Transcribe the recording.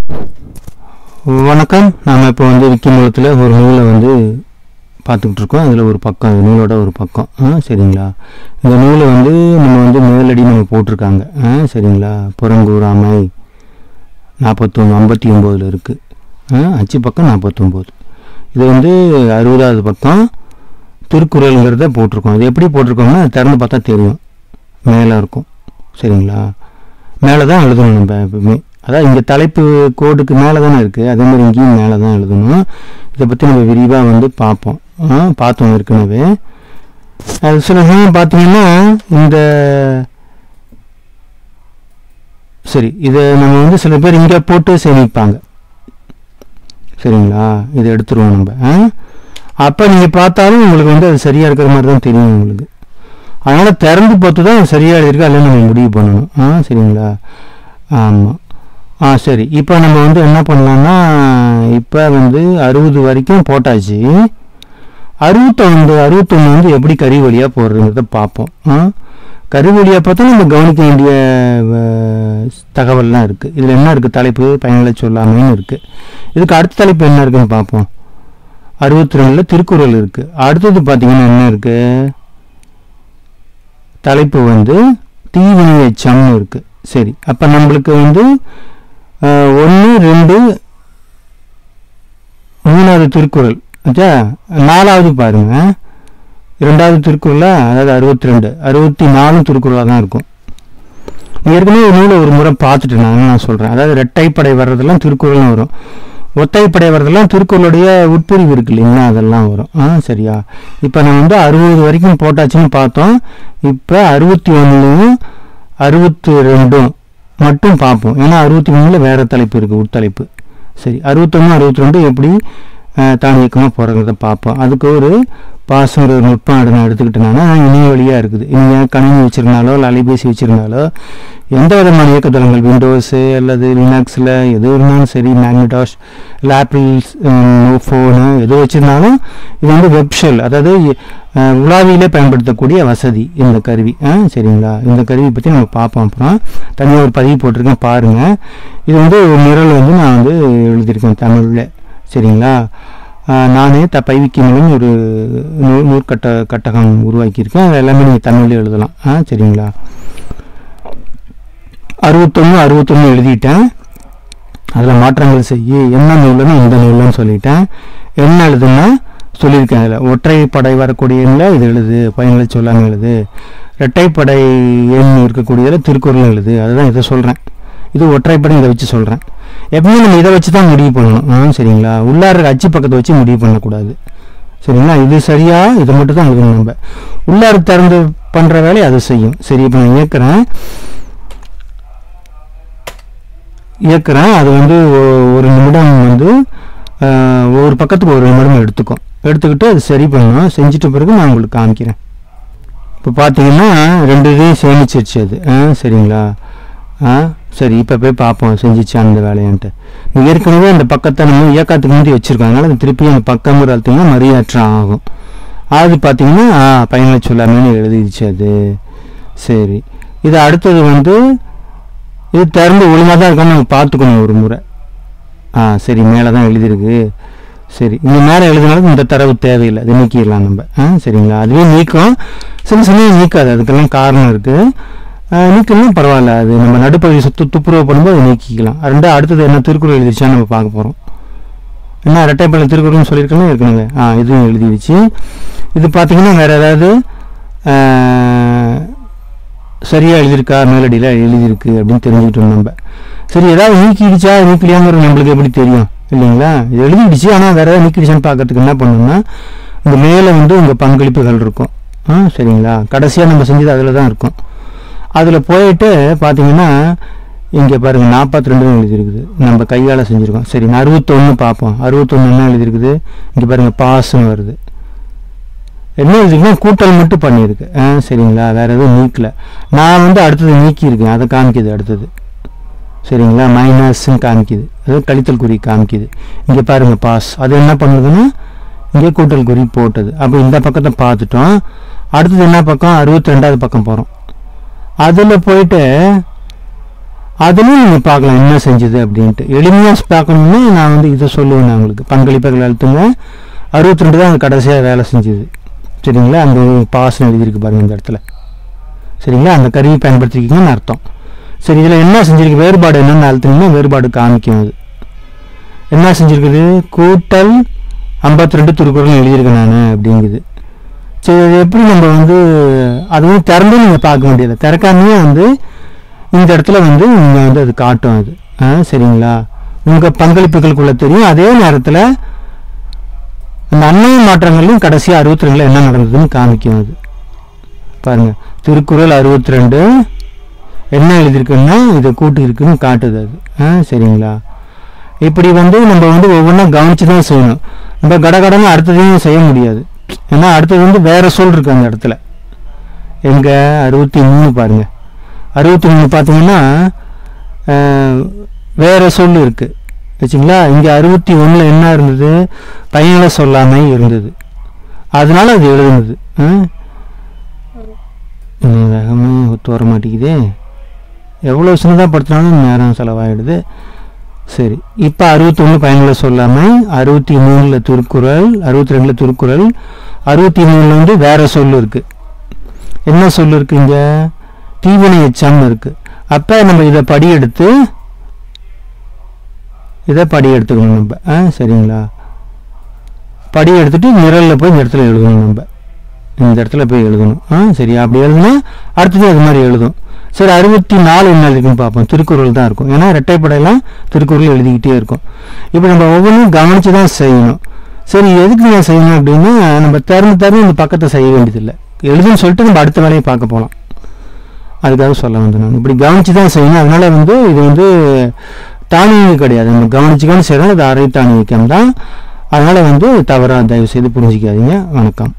வணக்கம் நாம் இப்போ வந்து விக்கிமூலத்தில் ஒரு நூலை வந்து பார்த்துக்கிட்டு இருக்கோம் அதில் ஒரு பக்கம் இந்த நூலோட ஒரு பக்கம் ஆ சரிங்களா இந்த நூலை வந்து நம்ம வந்து மேலடி நம்ம போட்டிருக்காங்க ஆ சரிங்களா புறங்கூறாமை நாற்பத்தொன்று ஐம்பத்தி ஒம்போதில் இருக்குது ஆ அச்சு பக்கம் நாற்பத்தொம்போது இது வந்து அறுபதாவது பக்கம் திருக்குறளுங்கிறத போட்டிருக்கோம் இது எப்படி போட்டிருக்கோம்னா திறந்து பார்த்தா தெரியும் மேலே இருக்கும் சரிங்களா மேலே தான் எழுதணும் நம்ம எப்பவுமே அதாவது இங்கே தலைப்பு கோடுக்கு மேலே தானே இருக்குது அதே மாதிரி இங்கேயும் மேலே தான் எழுதணும் இதை பற்றி நம்ம விரிவாக வந்து பார்ப்போம் ஆ, பார்த்தோம் ஏற்கனவே அது சில சமயம் பார்த்தீங்கன்னா இந்த சரி இதை நம்ம வந்து சில பேர் இங்கே போட்டு சேமிப்பாங்க சரிங்களா இதை எடுத்துருவோம் நம்ம ஆ? அப்போ நீங்கள் பார்த்தாலும் உங்களுக்கு வந்து அது சரியாக இருக்கிற மாதிரி தான் தெரியும் உங்களுக்கு அதனால் திறந்து பார்த்து தான் அது சரியாக எழுதிருக்கு அதில் நம்ம முடிவு பண்ணணும் ஆ சரிங்களா ஆமாம் ஆ சரி இப்போ நம்ம வந்து என்ன பண்ணலாம்னா இப்போ வந்து அறுபது வரைக்கும் போட்டாச்சு அறுபத்தொன்று அறுபத்தொன்று வந்து எப்படி கறி வழியாக போடுறதுங்கிறத பார்ப்போம் ஆ கறி வழியாக பார்த்தா நம்ம கவனிக்க வேண்டிய அஹ், தகவல்லாம் இருக்குது இதில் என்ன இருக்குது தலைப்பு பயனிலை சொல்லாமைன்னு இருக்குது இதுக்கு அடுத்த தலைப்பு என்ன இருக்குன்னு பார்ப்போம் அறுபத்தி ரெண்டில் திருக்குறள் இருக்குது அடுத்தது பார்த்தீங்கன்னா என்ன இருக்குது தலைப்பு வந்து தீவினை எச்சம்னு இருக்குது சரி அப்போ நம்மளுக்கு வந்து ஒன்று ரெண்டு மூணாவது திருக்குறள் ஆச்சா நாலாவது பாருங்க இரண்டாவது திருக்குறளா அதாவது அறுபத்தி ரெண்டு அறுபத்தி நாலும் திருக்குறளாக தான் இருக்கும் ஏற்கனவே ஒரு நூலை ஒரு முறை பார்த்துட்டு நான் நான் சொல்கிறேன் அதாவது ரெட்டைப்படை வர்றதெல்லாம் திருக்குறள்னு வரும் ஒத்தைப்படை வர்றதெல்லாம் திருக்குறளுடைய உட்பிரிவு இருக்கு இல்லைங்களா அதெல்லாம் வரும் ஆ சரியா இப்போ நம்ம வந்து அறுபது வரைக்கும் போட்டாச்சுன்னு பார்த்தோம் இப்போ அறுபத்தி ஒன்றுலையும் அறுபத்தி ரெண்டும் மட்டும் பார்ப்போம் ஏன்னா அறுபத்தி மூணில் வேறு தலைப்பு இருக்குது உட்தலைப்பு சரி அறுபத்தொன்று அறுபத்தி ரெண்டு எப்படி அஹ், தான் இயக்கமாக போகிறத பார்ப்போம் அதுக்கு ஒரு பாசங்கிற ஒரு நுட்பம் அதை நான் எடுத்துக்கிட்டேன்னா இணைய வழியாக இருக்குது நீங்கள் கணினி வச்சுருந்தாலோ இல்லை அலைபேசி வச்சுருந்தாலோ எந்த விதமான இயக்கத்தளங்கள் விண்டோஸு அல்லது லினக்ஸில் எது இருந்தாலும் சரி மேக்னடாஷ் இல்லை ஆப்பிள் ஃபோனு எது வச்சுருந்தாலும் இது வந்து வெப்ஷெல் அதாவது அஹ், உலாவியிலே பயன்படுத்தக்கூடிய வசதி இந்த கருவி ஆ சரிங்களா இந்த கருவி பற்றி நம்ம பார்ப்போம் அப்புறம் தனியாக ஒரு பதிவு போட்டிருக்கேன் பாருங்கள் இது வந்து ஒரு நிரல் வந்து நான் வந்து எழுதியிருக்கேன் தமிழில் சரிங்களா ஆஹ் நானே த பைவிக்கு மூலம் ஒரு நூ நூற்கட்ட கட்டகம் உருவாக்கியிருக்கேன் அது எல்லாமே நீங்கள் தமிழ்ல எழுதலாம் ஆ சரிங்களா அறுபத்தொன்று அறுபத்தொன்று எழுதிட்டேன் அதில் மாற்றங்கள் செய்ய என்ன நூல்னா இந்த நூல்னு சொல்லிட்டேன் என்ன எழுதுன்னா சொல்லியிருக்கேன் அதில் ஒற்றைப்படை வரக்கூடிய எண்ணில் இது எழுது பயன்களை சொல்லாமல் எழுது இரட்டைப்படை எண் இருக்கக்கூடியதில் திருக்குறள் எழுது அதுதான் இதை சொல்கிறேன் இது ஒற்றைப்படை இதை வச்சு சொல்கிறேன் எப்பவுமே நம்ம இதை வச்சு தான் முடிவு பண்ணணும் ஆ சரிங்களா உள்ளார இருக்க அச்சு பக்கத்தை வச்சு முடிவு பண்ணக்கூடாது சரிங்களா இது சரியா இதை மட்டும் தான் எழுதணும் நம்ம உள்ளார திறந்து பண்ணுற வேலையை அது செய்யும் சரி இப்போ நான் இயக்குறேன் இயக்குறேன் அது வந்து ஒ- ஒரு நிமிடம் வந்து ஆஹ், ஒவ்வொரு பக்கத்துக்கு ஒரு நிமிடம் எடுத்துக்கும் எடுத்துக்கிட்டு அது சரி பண்ணணும் செஞ்சுட்ட பிறகு நான் உங்களுக்கு காமிக்கிறேன் இப்போ பார்த்தீங்கன்னா ரெண்டு இதையும் சேமிச்சிருச்சு அது ஆ சரிங்களா ஆ சரி இப்போ போய் பார்ப்போம் செஞ்சிச்சு அந்த வேலையான்ட்டு நீ ஏற்கனவே அந்த பக்கத்தை நம்ம இயக்கத்துக்கு முந்தி வச்சுருக்கோம் அதனால அது திருப்பி அந்த பக்கம்ங்கிற அழுத்திங்கன்னா மரியாற்றம் ஆகும் அது பார்த்தீங்கன்னா ஆ பயனை சொல்லாமன்னு எழுதிடுச்சு அது சரி இது அடுத்தது வந்து இது திறந்து ஒழுங்காக தான் இருக்கான்னு நம்ம பார்த்துக்கணும் ஒரு முறை ஆ சரி மேலே தான் எழுதியிருக்கு சரி இங்கே மேலே எழுதினாலும் இந்த தரவு தேவையில்லை அது நீக்கிடலாம் நம்ம ஆ சரிங்களா அதுவே நீக்கும் சில சமயம் நீக்காது அதுக்கெல்லாம் காரணம் இருக்குது நீக்கலாம் பரவாயில்ல அது நம்ம நடுப்பகுதி சுத்து துப்புரவு பண்ணும்போது அதை நீக்கிக்கலாம் ரெண்டு அடுத்தது என்ன திருக்குறள் எழுதிச்சான்னு நம்ம பார்க்க போகிறோம் என்ன ரெட்டைப்பள்ளி திருக்குறள்னு சொல்லியிருக்கேன் ஏற்கனவே ஆ இதுவும் எழுதிடுச்சு இது பார்த்தீங்கன்னா வேறு ஏதாவது சரியாக எழுதியிருக்கா மேலடியில் எழுதியிருக்கு அப்படின்னு தெரிஞ்சுக்கிட்டோம் நம்ம சரி ஏதாவது நீக்கிடுச்சா நீக்கலையாங்கிறது நம்மளுக்கு எப்படி தெரியும் இல்லைங்களா இது எழுதிடுச்சு ஆனால் வேறு ஏதாவது நீக்கிடுச்சான்னு பார்க்கறதுக்கு என்ன பண்ணணும்னா இந்த மேலே வந்து உங்கள் பங்களிப்புகள் இருக்கும் ஆ சரிங்களா கடைசியாக நம்ம செஞ்சது அதில் தான் இருக்கும் அதில் போயிட்டு பார்த்தீங்கன்னா இங்கே பாருங்கள் நாற்பத்தி ரெண்டு எழுதியிருக்குது நம்ம கையால் செஞ்சுருக்கோம் சரி நான் அறுபத்தொன்று பார்ப்போம் அறுபத்தொன்று என்ன எழுதியிருக்குது இங்கே பாருங்கள் பாஸ்ன்னு வருது என்ன எழுதிருக்குன்னா கூட்டல் மட்டும் பண்ணியிருக்கு ஆ சரிங்களா வேறு எதுவும் நீக்கல நான் வந்து அடுத்தது நீக்கியிருக்கேன் அதை காமிக்குது அடுத்தது சரிங்களா மைனஸ்ன்னு காமிக்குது அதாவது கழித்தல் குறி காமிக்குது இங்கே பாருங்கள் பாஸ் அது என்ன பண்ணுதுன்னா இங்கே கூட்டல் குறி போட்டது அப்போ இந்த பக்கத்தை பார்த்துட்டோம் அடுத்தது என்ன பக்கம் அறுபத்தி ரெண்டாவது பக்கம் போகிறோம் அதில் போயிட்டு அதுலேயும் நீங்கள் பார்க்கலாம் என்ன செஞ்சது அப்படின்ட்டு எளிமையாக பார்க்கணும்னா நான் வந்து இதை சொல்லுவேன் நான் உங்களுக்கு பங்களிப்புகள் அழுத்துங்க அறுபத்தி ரெண்டு தான் அந்த கடைசியாக வேலை செஞ்சது சரிங்களா அந்த பாசனம் எழுதியிருக்கு பாருங்க இந்த இடத்துல சரிங்களா அந்த கருவி பயன்படுத்திக்கிங்கன்னு அர்த்தம் சரி இதில் என்ன செஞ்சிருக்கு வேறுபாடு என்னென்னு அழுத்தினீங்கன்னா வேறுபாடு காமிக்கும் அது என்ன செஞ்சிருக்குது கூட்டல் ஐம்பத்தி ரெண்டு திருக்குறள் எழுதியிருக்கேன் நான் அப்படிங்குது சரி அது எப்படி நம்ம வந்து அதுவும் திறந்து நீங்கள் பார்க்க முடியாது திறக்காமையே வந்து இந்த இடத்துல வந்து நீங்கள் வந்து அது காட்டும் அது ஆ சரிங்களா உங்கள் பங்களிப்புகளுக்குள்ள தெரியும் அதே நேரத்தில் அந்த அன்னைய மாற்றங்கள்லையும் கடைசியாக அறுபத்தி ரெண்டில் என்ன நடந்ததுன்னு காமிக்கும் அது பாருங்க திருக்குறள் அறுபத்தி ரெண்டு என்ன எழுதியிருக்குன்னா இதை கூட்டு இருக்குன்னு காட்டுது அது ஆ சரிங்களா இப்படி வந்து நம்ம வந்து ஒவ்வொன்றா கவனிச்சு தான் செய்யணும் நம்ம கடகடன்னு அடுத்ததையும் செய்ய முடியாது ஏன்னா அடுத்தது வந்து வேற சொல் இருக்கு அந்த இடத்துல எங்க அறுபத்தி மூணு பாருங்க அறுபத்தி மூணு பார்த்தீங்கன்னா அஹ், வேற சொல் இருக்கு வச்சுங்களா இங்கே அறுபத்தி ஒன்றில் என்ன இருந்தது பயனில சொல்லாமை இருந்தது அதனால அது எழுதுனது ஆ? இன்னும் வேகமாக ஒத்து வர மாட்டேங்குதே எவ்வளோ சின்னதாக படுத்தினாலும் நேரம் செலவாயிடுது சரி இப்போ அறுபத்தொன்று பயனுள்ள சொல்லாமல் அறுபத்தி மூணில் திருக்குறள் அறுபத்தி ரெண்டில் திருக்குறள் அறுபத்தி மூணில் வந்து வேற சொல் இருக்கு என்ன சொல் இருக்கு இங்கே தீவினை எச்சம் இருக்கு அப்போ நம்ம இதை படி எடுத்து இதை படி எடுத்துக்கணும் நம்ம ஆ சரிங்களா படி எடுத்துட்டு நிரலில் போய் இந்த இடத்துல எழுதணும் நம்ம இந்த இடத்துல போய் எழுதணும் ஆ சரி அப்படி எழுதுனா அடுத்தது அது மாதிரி எழுதும் சரி அறுபத்தி நாலு என்ன இருக்குன்னு பார்ப்போம் திருக்குறள் தான் இருக்கும் ஏன்னா ரெட்டைப்படையெல்லாம் திருக்குறள் எழுதிக்கிட்டே இருக்கும் இப்போ நம்ம ஒவ்வொன்றும் கவனித்து தான் செய்யணும் சரி எதுக்கு நான் செய்யணும் அப்படின்னா நம்ம திறந்து திறந்து இந்த பக்கத்தை செய்ய வேண்டியதில்லை எழுதுன்னு சொல்லிட்டு நம்ம அடுத்த வேலையை பார்க்க போகலாம் அதுக்காக சொல்ல வந்தேன் நான் இப்படி கவனித்து தான் செய்யணும் அதனால வந்து இது வந்து தானியங்கி கிடையாது நம்ம கவனிச்சுக்கான்னு செய்யணும் அது அரை தானியக்கம் தான் அதனால வந்து தவறாக தயவு செய்து புரிஞ்சிக்காதீங்க வணக்கம்